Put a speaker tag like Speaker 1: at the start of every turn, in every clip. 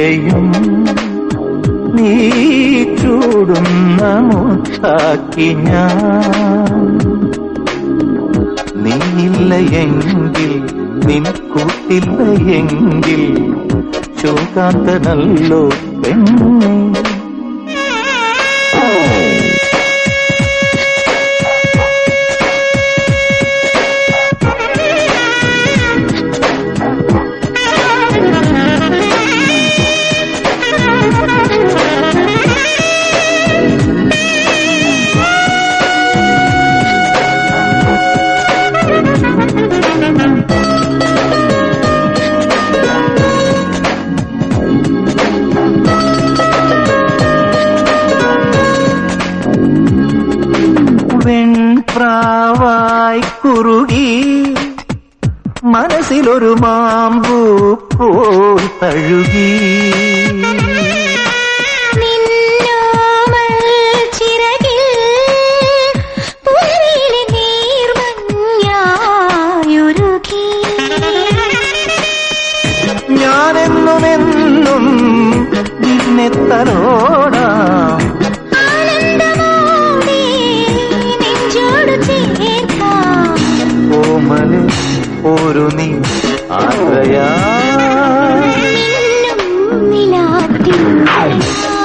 Speaker 1: പെയ്യും നീ ചൂടുന്ന മുത്താക്കി ഞാൻ നീയില്ല എങ്കിൽ നിൻ കൂട്ടില്ല എങ്കിൽ ശോകാന്തനല്ലോ പെണ്ണേ വെൺപ്രാവായി കുറുകി മനസ്സിലൊരു മാമ്പൂ പോൽ തഴുകി
Speaker 2: നിന്നോമൽ ചിറകിൽ പുലരിയിലെ നീർമഞ്ഞായുരുകി.
Speaker 1: ഞാനെന്നുമെന്നും നിന്നെ തലോടാം
Speaker 2: ആനന്ദമോടെ നെഞ്ചോട് ചേർക്കാം.
Speaker 1: ഓമല് ഒരു നീ ആശ്രയാ
Speaker 2: മിന്നും നിലാത്തിങ്കളായി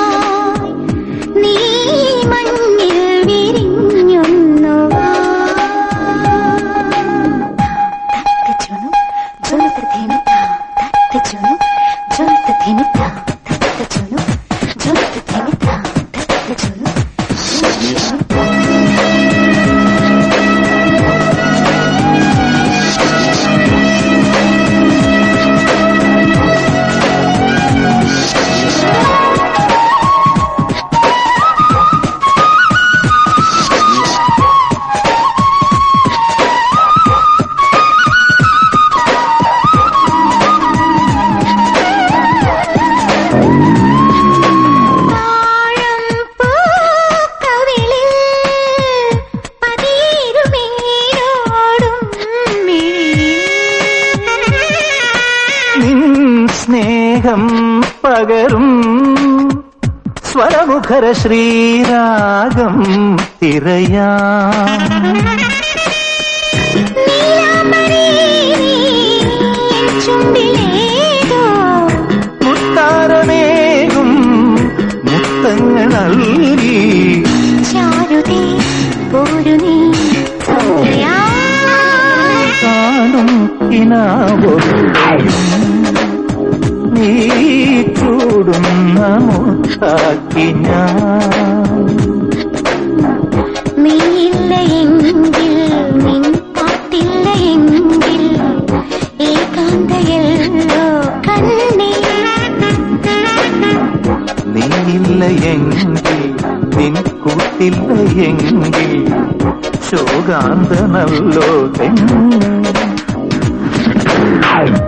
Speaker 2: നീ മഞ്ഞിൽ വിരിഞ്ഞൊന്നു വാ. തത്തച്ചുണു, ജ്വലിതധിമിത, തത്തച്ചുണു, ജ്വലിതധിമിത, തത്തച്ചുണു, ജ്വലിതധിമിത, തത്തച്ചുണു, ജ്വലിതധിമിത. താഴമ്പൂക്കവിളിൽ പതിരുമേനോടും മിഴിയിൽ.
Speaker 1: നിൻ സ്നേഹം പകരും സ്വരമുഖര ശ്രീരാഗം തിരയാ
Speaker 2: നീലാംബരീ ചുണ്ടിലേതോ
Speaker 1: മുത്താരമേകും മുത്തങ്ങൾ നൽകി
Speaker 2: ചാരുതേ ഒരു നീ സന്ധ്യയാ
Speaker 1: കാണും കിനാവൊക്കെയും നീ ചൂടുന്ന മുത്താക്കി ഞാൻ
Speaker 2: നീയില്ല എങ്കിൽ നിൻ കാട്ടില്ല എങ്കിൽ ഏകാന്തയല്ലോ കണ്ണേ
Speaker 1: നീയില്ല എങ്കിൽ നിൻ കൂട്ടില്ല എങ്കിൽ ശോകാന്തനല്ലോ തെങ്ങ്